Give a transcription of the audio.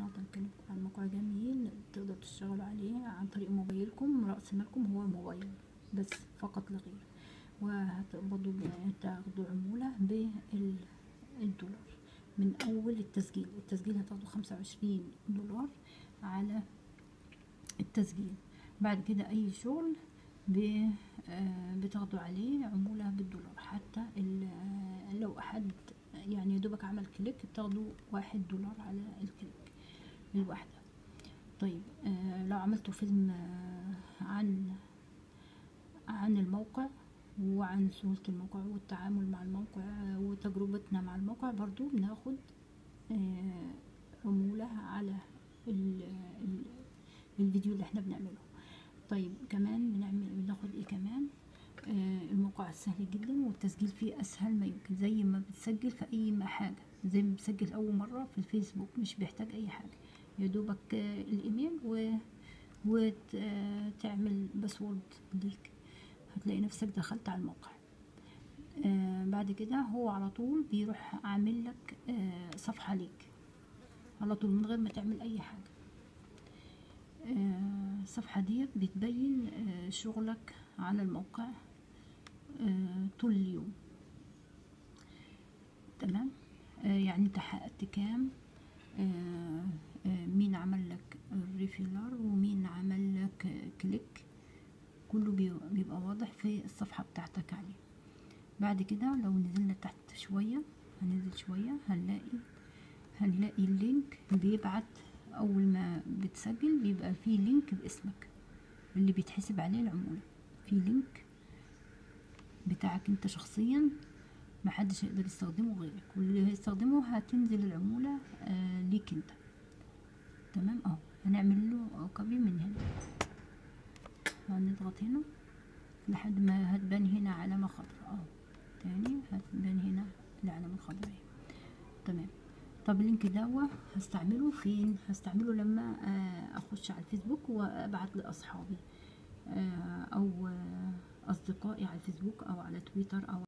موقعنا هنكلمكم عن موقع جميل تقدروا تشتغلوا عليه عن طريق موبايلكم رأس مالكم هو الموبايل بس فقط لا غير وهتقبضوا تاخدوا عمولة بالدولار من أول التسجيل التسجيل هتاخدوا خمسة وعشرين دولار على التسجيل بعد كده أي شغل بتاخدوا عليه عمولة بالدولار حتى لو أحد يعني دوبك عمل كليك بتاخدوا واحد دولار على الكليك الواحدة طيب آه لو عملتوا فيلم آه عن عن الموقع وعن سهولة الموقع والتعامل مع الموقع آه وتجربتنا مع الموقع برضو بناخد آه عمولة على ال ال الفيديو اللي احنا بنعمله طيب كمان بنعمل بناخد ايه كمان آه الموقع سهل جدا والتسجيل فيه اسهل ما يمكن زي ما بتسجل في اي حاجه زي ما بتسجل اول مره في الفيسبوك مش بيحتاج اي حاجه يا دوبك آه الايميل و وتعمل باسورد ليك هتلاقي نفسك دخلت على الموقع آه بعد كده هو على طول بيروح عامل لك آه صفحه ليك على طول من غير ما تعمل اي حاجه آه الصفحه ديت بتبين آه شغلك على الموقع آه طول اليوم تمام يعني انت حققت كام مين عمل لك ريفيلر ومين عمل لك كليك كله بيبقى واضح في الصفحة بتاعتك عليه بعد كده لو نزلنا تحت شوية هننزل شوية هنلاقي هنلاقي اللينك بيبعت اول ما بتسجل بيبقى فيه لينك باسمك اللي بيتحسب عليه العمولة في لينك بتاعك انت شخصيا محدش هيقدر يستخدمه غيرك واللي هيستخدمه هتنزل العمولة آه ليك انت تمام اهو هنعمل له كوبي من هنا هنضغط هنا لحد ما هتبان هنا علامة خضراء اهو تاني هتبان هنا العلامة الخضراء تمام طب اللينك دوا هستعمله فين هستعمله لما آه اخش على الفيسبوك وابعت لاصحابي آه او اصدقائي على الفيسبوك او على تويتر او